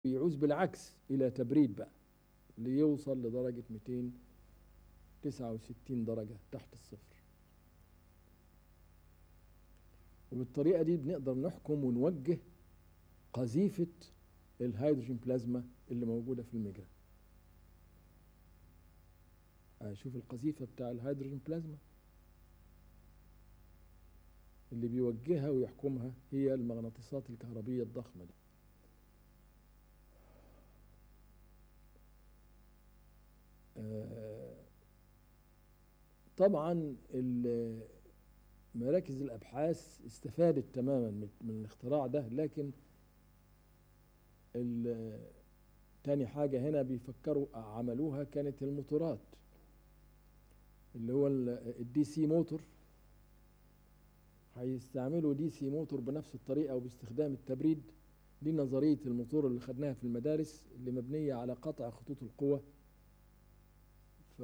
بيعوز بالعكس إلى تبريد بقى ليوصل لدرجة 269 درجة تحت الصفر وبالطريقة دي بنقدر نحكم ونوجه قذيفة الهيدروجين بلازما اللي موجودة في المجرى أشوف القذيفة بتاع الهيدروجين بلازما اللي بيوجهها ويحكمها هي المغناطيسات الكهربية الضخمة دي طبعا مراكز الابحاث استفادت تماما من الاختراع ده لكن تاني حاجة هنا بيفكروا عملوها كانت الموتورات اللي هو الدي سي موتور هيستعملوا دي سي موتور بنفس الطريقة وباستخدام التبريد دي نظرية الموتور اللي خدناها في المدارس اللي مبنية على قطع خطوط القوة ف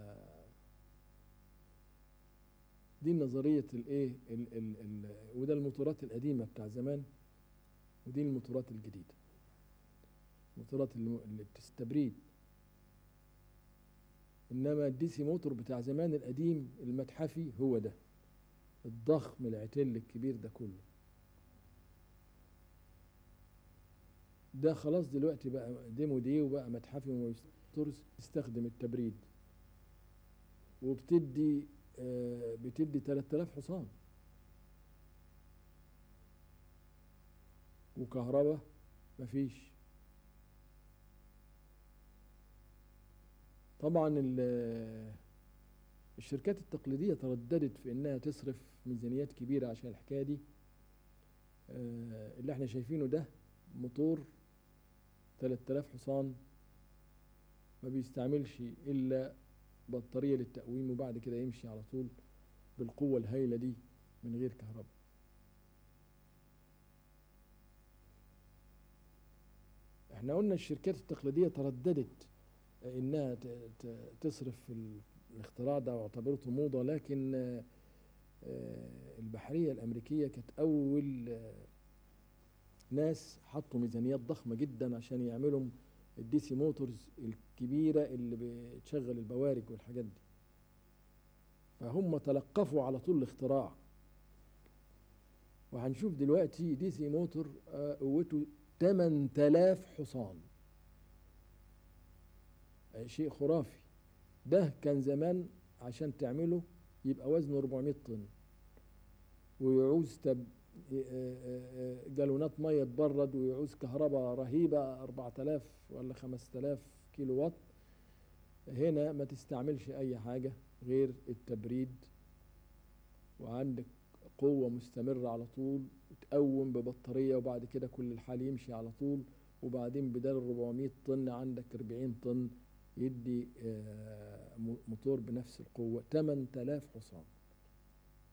دي نظرية الايه ال ال ال وده الموتورات القديمة بتاع زمان ودي الموتورات الجديدة الموتورات اللي بتستبريد انما الدي سي موتور بتاع زمان القديم المتحفي هو ده الضخم العتل الكبير ده كله ده خلاص دلوقتي بقى ديمو دي وبقى متحفي وموتورز تستخدم التبريد وبتدي آه بتدي 3000 حصان وكهرباء مفيش طبعا الشركات التقليدية ترددت في انها تصرف ميزانيات كبيرة عشان الحكاية دي آه اللي احنا شايفينه ده موتور 3000 حصان ما بيستعملش الا بطارية للتقويم وبعد كده يمشي على طول بالقوة الهائلة دي من غير كهرباء احنا قلنا الشركات التقليدية ترددت انها تصرف في الاختراع ده واعتبرته موضة لكن البحرية الامريكية كانت اول ناس حطوا ميزانيات ضخمة جدا عشان يعملوا الدي سي موتورز الكبيرة اللي بتشغل البوارج والحاجات دي فهم تلقفوا على طول الاختراع وهنشوف دلوقتي دي سي موتور قوته 8000 حصان شيء خرافي ده كان زمان عشان تعمله يبقى وزنه 400 طن ويعوز تب جالونات ميه تبرد ويعوز كهرباء رهيبه 4000 ولا 5000 كيلو وات هنا ما تستعملش اي حاجه غير التبريد وعندك قوه مستمره على طول تقوم ببطاريه وبعد كده كل الحال يمشي على طول وبعدين بدل 400 طن عندك 40 طن يدي موتور بنفس القوه 8000 حصان